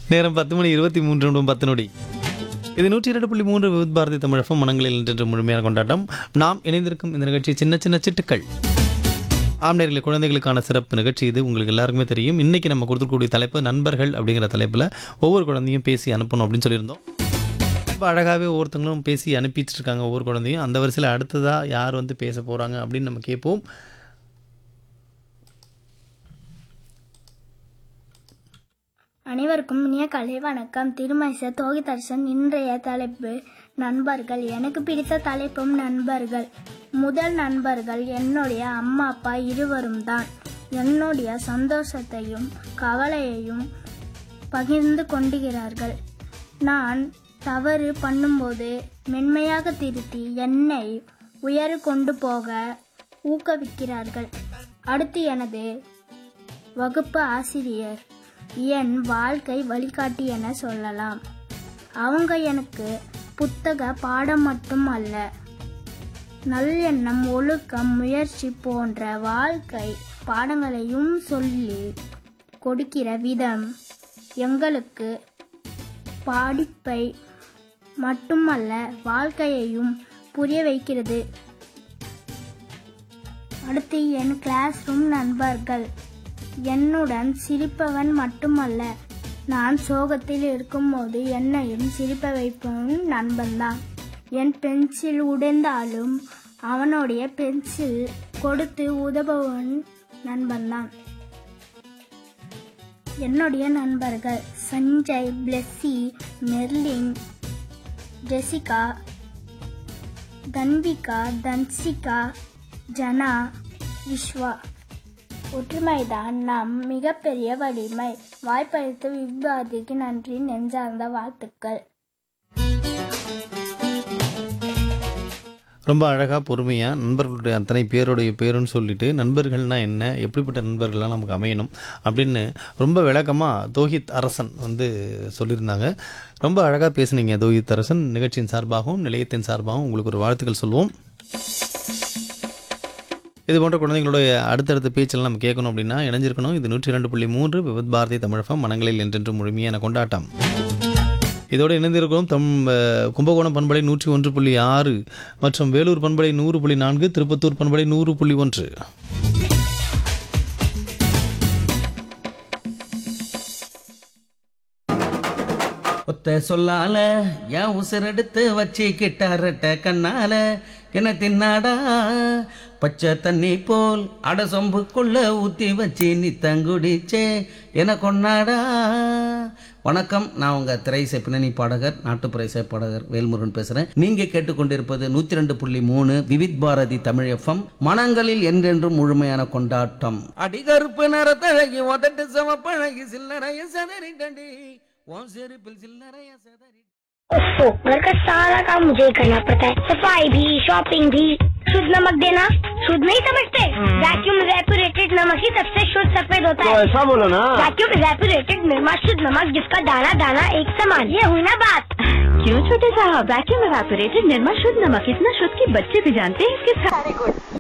நேரம் பத்து மணி இருபத்தி மூன்று நிமிடம் பத்து நொடி இது நூற்றி இரண்டு புள்ளி மூன்று விவித் பாரதி தமிழகம் மனங்களில் இன்று முழுமையான கொண்டாட்டம் நாம் இணைந்திருக்கும் இந்த நிகழ்ச்சி சின்ன சின்ன சிட்டுக்கள் ஆம்நேரில் குழந்தைகளுக்கான சிறப்பு நிகழ்ச்சி இது உங்களுக்கு எல்லாருக்குமே தெரியும் இன்றைக்கி நம்ம கொடுத்துக்கூடிய தலைப்பு நண்பர்கள் அப்படிங்கிற தலைப்பில் ஒவ்வொரு குழந்தையும் பேசி அனுப்பணும் அப்படின்னு சொல்லியிருந்தோம் ரொம்ப அழகாகவே ஒவ்வொருத்தங்களும் பேசி அனுப்பிட்டு இருக்காங்க ஒவ்வொரு குழந்தையும் அந்த வரிசையில் அடுத்ததாக யார் வந்து பேச போகிறாங்க அப்படின்னு நம்ம கேட்போம் அனைவருக்கும் இனிய கலை வணக்கம் திருமைச தோகிதர்சன் இன்றைய தலைப்பு நண்பர்கள் எனக்கு பிடித்த தலைப்பும் நண்பர்கள் முதல் நண்பர்கள் என்னுடைய அம்மா அப்பா இருவரும் தான் என்னுடைய சந்தோஷத்தையும் கவலையையும் பகிர்ந்து கொண்டுகிறார்கள் நான் தவறு பண்ணும்போது மென்மையாக திருத்தி என்னை உயர கொண்டு போக ஊக்குவிக்கிறார்கள் அடுத்து எனது வகுப்பு ஆசிரியர் என் வாழ்க்கை வழிகாட்டி என சொல்லலாம் அவங்க எனக்கு புத்தக பாடம் மட்டும் அல்ல நல்லெண்ணம் ஒழுக்கம் முயற்சி போன்ற வாழ்க்கை பாடங்களையும் சொல்லி கொடுக்கிற விதம் எங்களுக்கு படிப்பை மட்டுமல்ல வாழ்க்கையையும் புரிய வைக்கிறது அடுத்து என் கிளாஸ் ரூம் நண்பர்கள் என்னுடன் சிரிப்பவன் மட்டுமல்ல நான் சோகத்தில் இருக்கும்போது என்னையும் சிரிப்ப வைப்பவன் நண்பன்தான் என் பென்சில் உடைந்தாலும் அவனுடைய பென்சில் கொடுத்து உதவுவன் நண்பன்தான் என்னுடைய நண்பர்கள் சஞ்சய் பிளெஸ்ஸி மெர்லின் ஜெசிகா தன்விகா தன்சிகா ஜனா விஸ்வா ஒற்றுமைதான் நம் மிகப்பெரிய வலிமை வாய்ப்பளித்த விவாதிக்கு நன்றி நெஞ்சார்ந்த வாழ்த்துக்கள் ரொம்ப அழகாக பொறுமையாக நண்பர்களுடைய அத்தனை பேருடைய பேருன்னு சொல்லிட்டு நண்பர்கள்னால் என்ன எப்படிப்பட்ட நண்பர்கள்லாம் நமக்கு அமையணும் அப்படின்னு ரொம்ப விளக்கமாக தோஹித் அரசன் வந்து சொல்லியிருந்தாங்க ரொம்ப அழகாக பேசுனீங்க தோஹித் அரசன் நிகழ்ச்சியின் சார்பாகவும் நிலையத்தின் சார்பாகவும் உங்களுக்கு ஒரு வாழ்த்துக்கள் சொல்லுவோம் இது போன்ற குழந்தைங்களுடைய அடுத்தடுத்த பேச்செல்லாம் நம்ம கேட்கணும் அப்படின்னா இணைஞ்சிருக்கணும் இது நூற்றி ரெண்டு புள்ளி மூன்று விபத் பாரதி தமிழகம் மனங்களில் என்றென்று முழுமையான கொண்டாட்டம் இதோடு இணைந்திருக்கிறோம் தம் அஹ், கும்பகோணம் பண்பலை நூற்றி ஒன்று புள்ளி ஆறு மற்றும் வேலூர் பண்பலை நூறு புள்ளி நான்கு திருப்பத்தூர் பண்பலை நூறு புள்ளி ஒன்று ஒத்த சொல்லால என் உசிரெடுத்து வச்சுக்கிட்டாரட்ட கண்ணால என்ன தின்னாடா பச்சை தண்ணி போல் அட சொம்புக்குள்ள ஊத்தி வச்சு நீ தங்குடிச்சே என கொண்டாடா வணக்கம் நான் உங்க திரைசை பின்னணி பாடகர் நாட்டுப்புற இசை பாடகர் வேல்முருகன் பேசுறேன் நீங்க கேட்டுக்கொண்டிருப்பது நூத்தி ரெண்டு புள்ளி மூணு விவித் பாரதி தமிழ் எஃப்எம் மனங்களில் என்றென்றும் முழுமையான கொண்டாட்டம் அடிகருப்பு நிறத்தழகி உதட்டு சமப்பழகி சில்லறைய சதறி கண்டி உன் செருப்பில் சில்லறைய சதறி ओफो घर का सारा काम मुझे ही करना पड़ता है सफाई भी शॉपिंग भी शुद्ध नमक देना शुद्ध नहीं समझते वैक्यूम रेपुरेटेड नमक ही सबसे शुद्ध सफेद होता है ऐसा बोलो ना वैक्यूम रेपुरेटेड निर्मा शुद्ध नमक जिसका दाना दाना एक समान ये हुई ना बात क्यों छोटे साहब वैक्यूम एवापोरेटेड निर्मा शुद्ध नमक इतना शुद्ध कि बच्चे भी जानते हैं इसके साथ